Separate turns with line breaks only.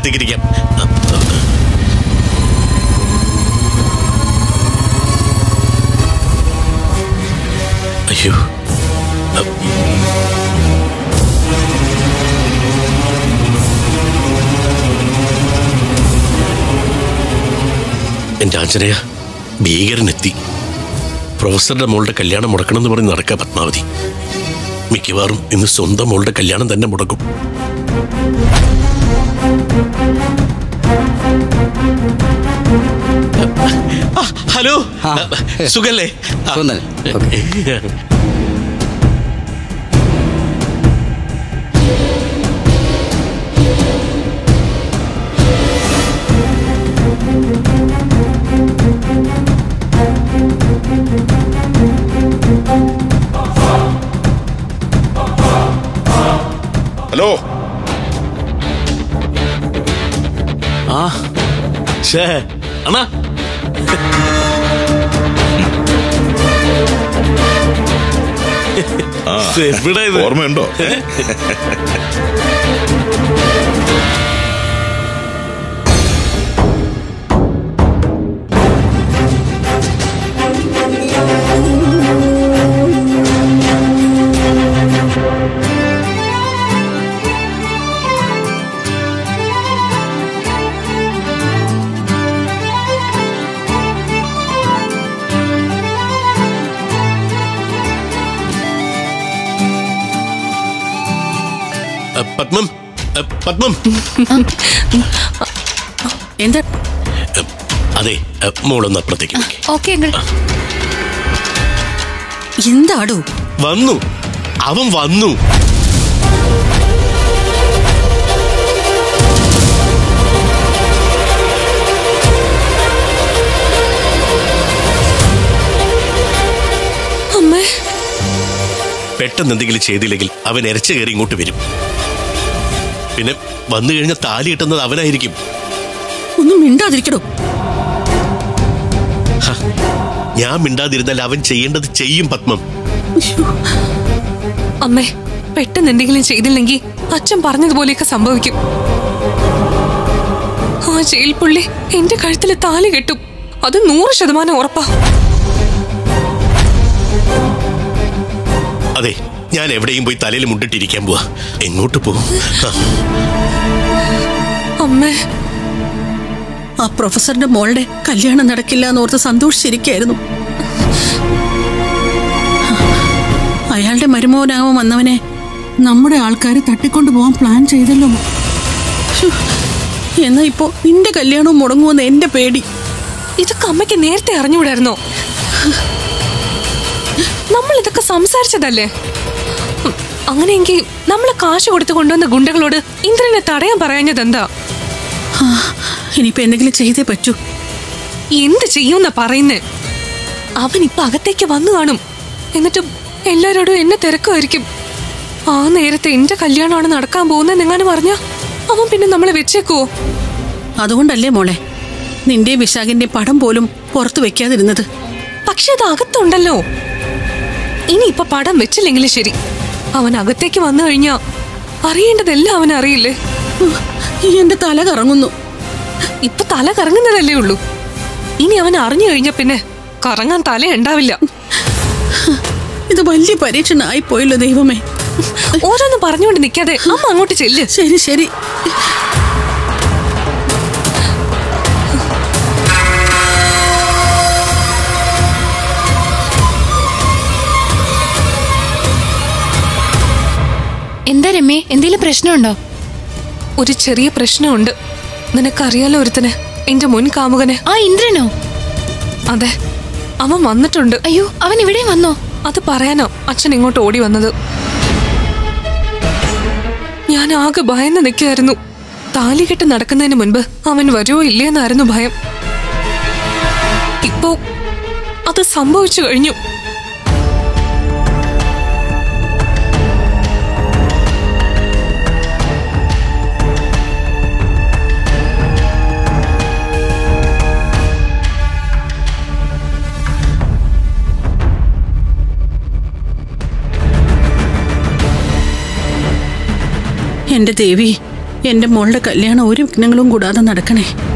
പൂർത്തീകരിക്കാം അയ്യോ എന്റെ ആഞ്ജനയ ഭീകരനെത്തി പ്രൊഫസറുടെ മോളുടെ കല്യാണം മുടക്കണമെന്ന് പറഞ്ഞ് നടക്കുക പത്മാവതി മിക്കവാറും ഇന്ന് സ്വന്തം മോളുടെ കല്യാണം തന്നെ മുടക്കും ആ, ഹലോ
ആ.
സുഖല്ലേ ആ.
സുഖം തന്നെ. ഓക്കേ.
ഹലോ
ആ ഷേ അണ്ണാ
ആ
എവിടെ ഇത്
ഓർമ്മയുണ്ടോ
അ, പത്മം അ, പത്മം
എന്താ
അ, അതെ അ, മോളൊന്ന് അപ്പുറത്തേക്ക് വെക്ക്.
ഓക്കെ അങ്കിൾ
എന്താടോ
വന്നു അവൻ വന്നു
അമ്മേ
പെട്ടെന്ന് എന്തെങ്കിലും ചെയ്തില്ലെങ്കിൽ അവൻ എരച്ചു കയറി ഇങ്ങോട്ട് വരും പിന്നെ വന്നു കഴിഞ്ഞാൽ താലി കിട്ടുന്നത് അവനായിരിക്കും
ഒന്നും മിണ്ടാതിരിക്കടോ
ഞാൻ മിണ്ടാതിരുന്നാൽ അവൻ ചെയ്യേണ്ടത് ചെയ്യും പത്മം
അമ്മേ പെട്ടെന്ന് എന്തെങ്കിലും ചെയ്തില്ലെങ്കിൽ അച്ഛൻ പറഞ്ഞതുപോലെയൊക്കെ സംഭവിക്കും ആ ജയിൽ പുള്ളി എന്റെ കഴുത്തിൽ താലി കെട്ടും അത് നൂറ് ശതമാനം ഉറപ്പാ
അതെ ഞാൻ എവിടെയും പോയി തലയിൽ മുണ്ടിട്ടിരിക്കാൻ പോവാ എങ്ങോട്ട് പോകും ആ,
അമ്മേ
ആ പ്രൊഫസറിന്റെ മോളുടെ കല്യാണം നടക്കില്ല എന്നോർത്ത് സന്തോഷിച്ചിരിക്കായിരുന്നു അയാളുടെ മരുമോനാവാൻ വന്നവനെ നമ്മുടെ ആൾക്കാർ തട്ടിക്കൊണ്ടു പോകാൻ പ്ലാൻ ചെയ്തല്ലോ ശ്ശോ, എന്നാ ഇപ്പോ നിന്റെ കല്യാണവും മുടങ്ങുമെന്ന് എന്റെ പേടി
ഇതൊക്കെ അമ്മയ്ക്ക് നേരത്തെ അറിഞ്ഞുകൂടായിരുന്നോ നമ്മൾ ഇതൊക്കെ സംസാരിച്ചതല്ലേ ഉം, അങ്ങനെയെങ്കിൽ നമ്മൾ കാശ് കൊടുത്തു കൊണ്ടുവന്ന ഗുണ്ടകളോട് ഇന്ദ്രനെ തടയാൻ പറയാഞ്ഞത് എന്താ
ആ, ഇനിയിപ്പോ എന്തെങ്കിലും ചെയ്തേ പറ്റൂ
എന്ത് ചെയ്യുമെന്നാ പറയുന്നേ അവൻ ഇപ്പൊ അകത്തേക്ക് വന്നു കാണും എന്നിട്ടും എല്ലാരോടും എന്നെ തിരക്കുമായിരിക്കും ആ നേരത്തെ എന്റെ കല്യാണമാണ് നടക്കാൻ പോകുന്നത് എങ്ങാനും പറഞ്ഞ അവൻ പിന്നെ നമ്മളെ വെച്ചേക്കുവോ
അതുകൊണ്ടല്ലേ മോളെ നിന്റെ വിശാഖിന്റെ പടം പോലും പുറത്തു വെക്കാതിരുന്നത്
പക്ഷെ അത് അകത്തുണ്ടല്ലോ ഇനി ഇപ്പൊ പടം വെച്ചില്ലെങ്കിലും ശരി അവൻ അകത്തേക്ക് വന്നു കഴിഞ്ഞാ അറിയേണ്ടതെല്ലാം അവൻ അറിയില്ലേ
ഉഹ്, എന്റെ തല കറങ്ങുന്നു
ഇപ്പൊ തല കറങ്ങുന്നതല്ലേ ഉള്ളൂ ഇനി അവൻ അറിഞ്ഞു കഴിഞ്ഞ പിന്നെ കറങ്ങാൻ തല ഉണ്ടാവില്ല
ഇത് വലിയ പരീക്ഷണമായി പോയല്ലോ ദൈവമേ
ഓരോന്നും പറഞ്ഞുകൊണ്ട് നിൽക്കാതെ അമ്മ അങ്ങോട്ട് ചെല്ല്
ശരി ശരി
എന്താ രമ്യ എന്തെങ്കിലും പ്രശ്നമുണ്ടോ
ഒരു ചെറിയ പ്രശ്നമുണ്ട് നിനക്കറിയാലോ ഒരുത്തന് എന്റെ മുൻ കാമുകന്
ആ ഇന്ദ്രനോ
അതെ അവൻ വന്നിട്ടുണ്ട്
അയ്യോ അവൻ ഇവിടെ വന്നോ
അത് പറയാനോ അച്ഛൻ ഇങ്ങോട്ട് ഓടി വന്നത് ഞാൻ ആകെ ഭയന്ന് നിൽക്കായിരുന്നു താലികെട്ട് നടക്കുന്നതിന് മുൻപ് അവൻ വരുമോ ഇല്ലേന്നായിരുന്നു ഭയം ഇപ്പോ അത് സംഭവിച്ചു കഴിഞ്ഞു
എന്റെ ദേവി എന്റെ മോളുടെ കല്യാണം ഒരു വിഘ്നങ്ങളും കൂടാതെ നടക്കണേ